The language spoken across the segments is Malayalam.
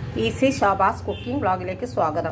ഈസി ഷോബാസ് കുക്കിംഗ് ബ്ലോഗിലേക്ക് സ്വാഗതം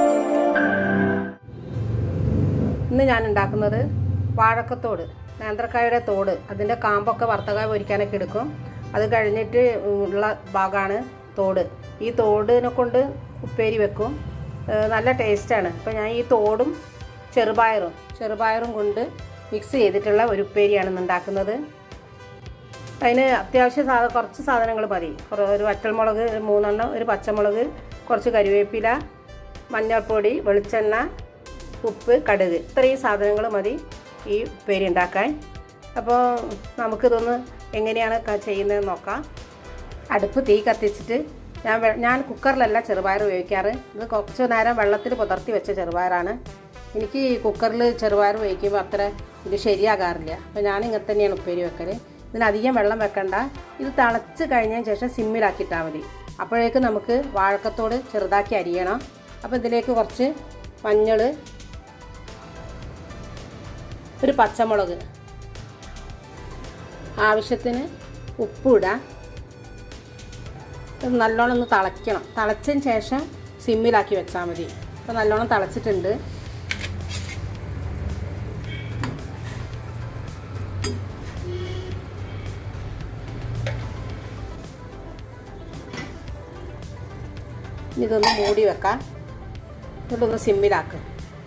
ഇന്ന് ഞാൻ ഉണ്ടാക്കുന്നത് വാഴക്കത്തോട് നേന്ത്രക്കായുടെ തോട് അതിൻ്റെ കാമ്പൊക്കെ വറുത്തകായ പൊരിക്കാനൊക്കെ എടുക്കും അത് കഴിഞ്ഞിട്ട് ഉള്ള ഭാഗമാണ് തോട് ഈ തോടിനെ കൊണ്ട് ഉപ്പേരി വെക്കും ഏഹ് നല്ല ടേസ്റ്റാണ് അപ്പോൾ ഞാൻ ഈ തോടും ചെറുപയറും ചെറുപയറും കൊണ്ട് മിക്സ് ചെയ്തിട്ടുള്ള ഒരു ഉപ്പേരിയാണ് ഇന്ന് ഉണ്ടാക്കുന്നത് അതിന് അത്യാവശ്യം സാധ കുറച്ച് സാധനങ്ങൾ മതി കുറ- ഒരു വറ്റൽമുളക് ഒരു മൂന്നെണ്ണം ഒരു പച്ചമുളക് കുറച്ച് കരിവേപ്പില മഞ്ഞൾപ്പൊടി വെളിച്ചെണ്ണ ഉപ്പ് കടുക് ഇത്രയും സാധനങ്ങൾ മതി ഈ ഉപ്പേരി ഉണ്ടാക്കാൻ അപ്പോൾ നമുക്കിതൊന്ന് എങ്ങനെയാണ് ക- ചെയ്യുന്നതെന്ന് നോക്കാം അടുപ്പ് തീ കത്തിച്ചിട്ട് ഞാൻ വെ- ഞാൻ കുക്കറിലല്ല ചെറുപയർ ഉപയോഗിക്കാറ് ഇത് കുറച്ച് നേരം വെള്ളത്തിൽ പുതർത്തി വെച്ച ചെറുപയറാണ് എനിക്ക് ഈ കുക്കറിൽ ചെറുപയർ വേവിക്കുമ്പോൾ അത്ര ഇത് ശരിയാകാറില്ല അപ്പോൾ ഞാൻ ഇങ്ങനെ തന്നെയാണ് ഉപ്പേരി വെക്കൽ ഇതിനധികം വെള്ളം വെക്കണ്ട ഇത് തിളച്ച് കഴിഞ്ഞതിന് ശേഷം സിമ്മിലാക്കിയിട്ടാൽ മതി അപ്പോഴേക്ക് നമുക്ക് വാഴക്കത്തോട് ചെറുതാക്കി അരിയണം അപ്പോൾ ഇതിലേക്ക് കുറച്ച് മഞ്ഞൾ ഒരു പച്ചമുളക് ആവശ്യത്തിന് ഉപ്പ് ഇടാം ഇത് നല്ലോണം ഒന്ന് തിളയ്ക്കണം തിളച്ചതിന് ശേഷം സിമ്മിലാക്കി വെച്ചാൽ മതി അപ്പോൾ നല്ലോണം തിളച്ചിട്ടുണ്ട് ഇനി ഇതൊന്ന് മൂടി വെക്കാം എന്നിട്ടൊന്ന് സിമ്മിലാക്കുക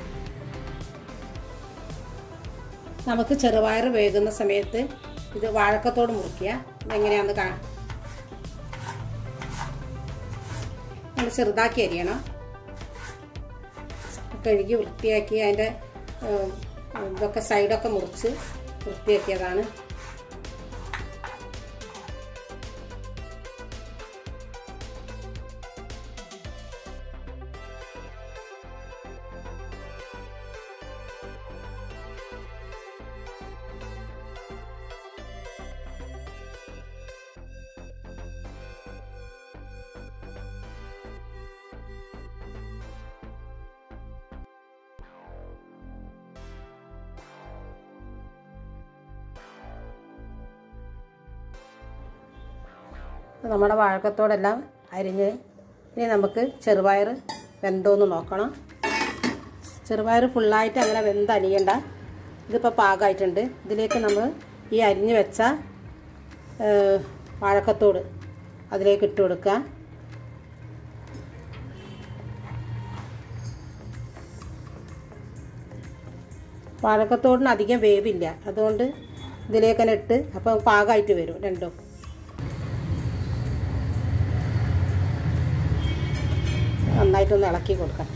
നമുക്ക് ചെറുപയർ വേകുന്ന സമയത്ത് ഇത് വാഴക്കത്തോട് മുറിക്കുക ഇതെങ്ങനെയാണെന്ന് കാണാം നമ്മൾ ചെറുതാക്കി അരിയണം കഴുകി വൃത്തിയാക്കി അതിൻ്റെ ഏഹ്, ഇതൊക്കെ സൈഡൊക്കെ മുറിച്ച് വൃത്തിയാക്കിയതാണ് അപ്പോൾ നമ്മുടെ വാഴക്കത്തോടെല്ലാം അരിഞ്ഞ് ഇനി നമുക്ക് ചെറുപയർ വെന്തോന്ന് നോക്കണം ചെറുപയർ ഫുള്ളായിട്ട് അങ്ങനെ വെന്ത് അരിയണ്ട ഇതിപ്പോൾ പാകമായിട്ടുണ്ട് ഇതിലേക്ക് നമ്മൾ ഈ അരിഞ്ഞ് വെച്ച ഏഹ്, വാഴക്കത്തോട് അതിലേക്ക് ഇട്ട് കൊടുക്കുക വാഴക്കത്തോടിന് അധികം വേവില്ല അതുകൊണ്ട് ഇതിലേക്ക് തന്നെ ഇട്ട് അപ്പം പാകമായിട്ട് വരും രണ്ടും നന്നായിട്ടൊന്ന് ഇളക്കി കൊടുക്കാം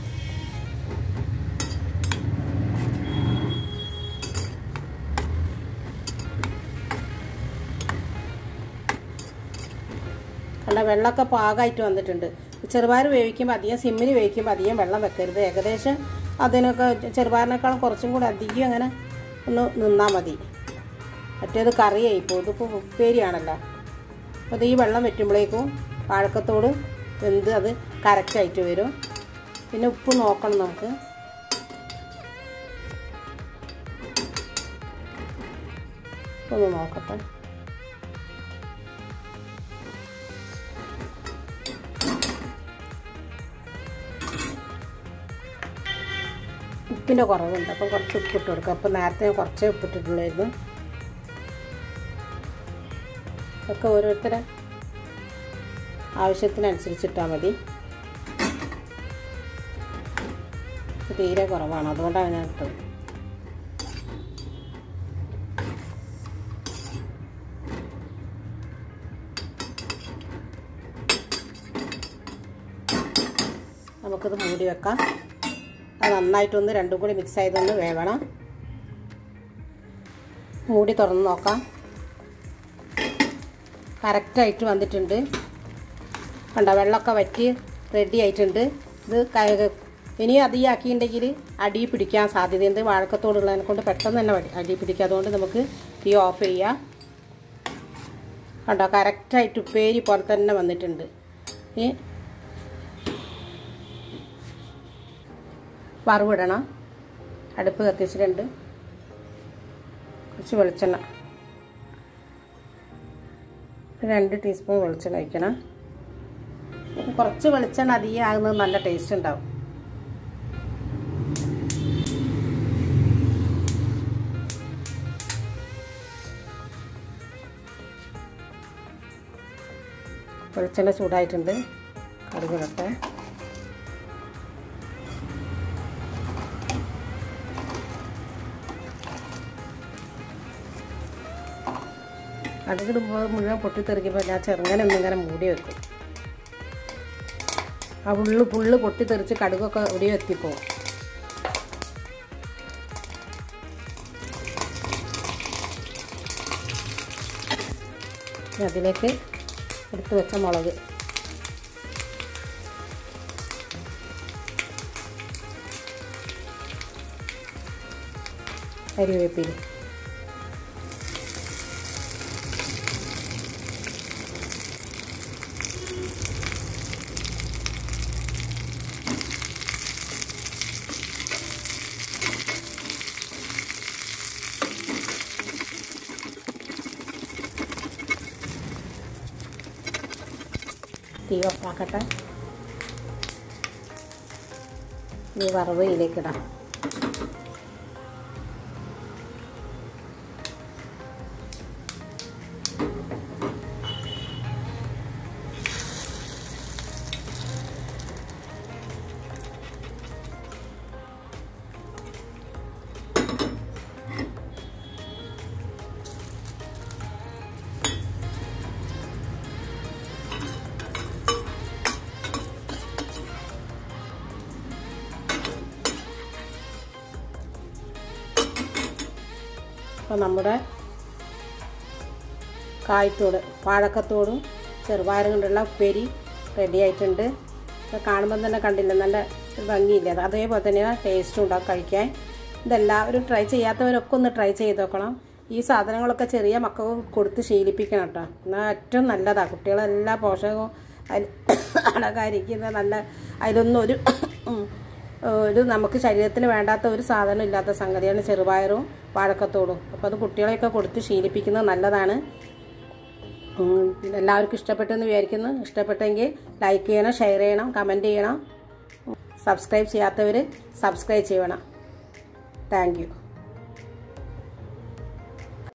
കണ്ട വെള്ളമൊക്കെ പാകമായിട്ട് വന്നിട്ടുണ്ട് ചെറുപയർ വേവിക്കുമ്പോൾ അധികം സിമ്മിൽ വേവിക്കുമ്പോൾ അധികം വെള്ളം വെക്കരുത് ഏകദേശം അതിനൊക്കെ ചെറുപയറിനേക്കാളും കുറച്ചും കൂടി അധികം അങ്ങനെ ഒന്ന് നിന്നാൽ മതി മറ്റേത് കറിയായി പോകും ഇതിപ്പോൾ ഉപ്പേരിയാണല്ലോ അപ്പോൾ ഇത് ഈ വെള്ളം വെറ്റുമ്പോഴേക്കും വാഴക്കത്തോട് വെന്ത് അത് കറക്റ്റായിട്ട് വരും പിന്നെ ഉപ്പ് നോക്കണം നമുക്ക് ഒന്ന് നോക്കട്ടെ ഉപ്പിൻ്റെ കുറവുണ്ട് അപ്പം കുറച്ച് ഉപ്പിട്ട് കൊടുക്കുക അപ്പം നേരത്തെ ഞാൻ കുറച്ചേ ഉപ്പിട്ടിട്ടുള്ളായിരുന്നു ഒക്കെ ഓരോരുത്തരെ ആവശ്യത്തിനനുസരിച്ചിട്ടാൽ മതി ഇത് തീരെ കുറവാണ് അതുകൊണ്ടാണ് ഞാൻ ഇട്ടത് നമുക്കിത് മൂടി വെക്കാം അത് നന്നായിട്ടൊന്ന് രണ്ടും കൂടി മിക്സ് ചെയ്തൊന്ന് വേവണം മൂടി തുറന്ന് നോക്കാം കറക്റ്റായിട്ട് വന്നിട്ടുണ്ട് കണ്ട വെള്ളമൊക്കെ വറ്റി റെഡി ആയിട്ടുണ്ട് ഇത് ക- ഇനി അധികം ആക്കിയിട്ടുണ്ടെങ്കിൽ അടി പിടിക്കാൻ സാധ്യതയുണ്ട് വാഴക്കത്തോടുള്ളതിനെ കൊണ്ട് പെട്ടെന്ന് തന്നെ വടി- അടി പിടിക്കുക അതുകൊണ്ട് നമുക്ക് തീ ഓഫ് ചെയ്യാം കണ്ടോ കറക്റ്റായിട്ട് ഉപ്പേരി പോലെ തന്നെ വന്നിട്ടുണ്ട് ഈ വറവിടണം അടുപ്പ് കത്തിച്ചിട്ടുണ്ട് കുറച്ച് വെളിച്ചെണ്ണ രണ്ട് ടീസ്പൂൺ വെളിച്ചെണ്ണ ഒഴിക്കണം കുറച്ച് വെളിച്ചെണ്ണ അധികം ആകുന്നത് നല്ല ടേസ്റ്റ് ഉണ്ടാവും വെളിച്ചെണ്ണ ചൂടായിട്ടുണ്ട് കടുക് ഇടട്ടെ കടുകിടുമ്പോൾ മുഴുവൻ പൊട്ടിത്തെറിക്കുമ്പോൾ ഞാൻ ചെറുങ്ങനെ ഒന്നിങ്ങനെ മൂടി വെക്കും ആ ഉള്ളു പുള്ള് പൊട്ടിത്തെറിച്ച് കടുകൊക്കെ ഒടി എത്തിപ്പോവും ഇനി അതിലേക്ക് എടുത്ത് വെച്ച മുളക് കരിവേപ്പില തീ ഓഫാക്കട്ടെ ഈ വറവ് ഇതിലേക്കിടാം അപ്പോൾ നമ്മുടെ കായ്ത്തോട് വാഴക്കത്തോടും ചെറുപയറും കൊണ്ടുള്ള ഉപ്പേരി റെഡി ആയിട്ടുണ്ട് ഇത് കാണുമ്പോൾ തന്നെ കണ്ടില്ല നല്ല ഭംഗിയില്ല അത് അതേപോലെ തന്നെയാണ് ടേസ്റ്റും ഉണ്ടാവും കഴിക്കാൻ ഇതെല്ലാവരും ട്രൈ ചെയ്യാത്തവരൊക്കെ ഒന്ന് ട്രൈ ചെയ്ത് നോക്കണം ഈ സാധനങ്ങളൊക്കെ ചെറിയ മക്കൾക്ക് കൊടുത്ത് ശീലിപ്പിക്കണം കേട്ടോ എന്നാൽ ഏറ്റവും നല്ലതാണ് കുട്ടികളെല്ലാ പോഷകവും അതിൽ അടകാരിക്കുന്ന നല്ല അതിലൊന്നും ഒരു ഉം, ഒരു നമുക്ക് ശരീരത്തിന് വേണ്ടാത്ത ഒരു സാധനം ഇല്ലാത്ത സംഗതിയാണ് ചെറുപയറും വാഴക്കത്തോടും അപ്പോൾ അത് കുട്ടികളെയൊക്കെ കൊടുത്ത് ശീലിപ്പിക്കുന്നത് നല്ലതാണ് ഉം, എല്ലാവർക്കും ഇഷ്ടപ്പെട്ടെന്ന് വിചാരിക്കുന്നു ഇഷ്ടപ്പെട്ടെങ്കിൽ ലൈക്ക് ചെയ്യണം ഷെയർ ചെയ്യണം കമൻറ്റ് ചെയ്യണം സബ്സ്ക്രൈബ് ചെയ്യാത്തവർ സബ്സ്ക്രൈബ് ചെയ്യണം താങ്ക് യു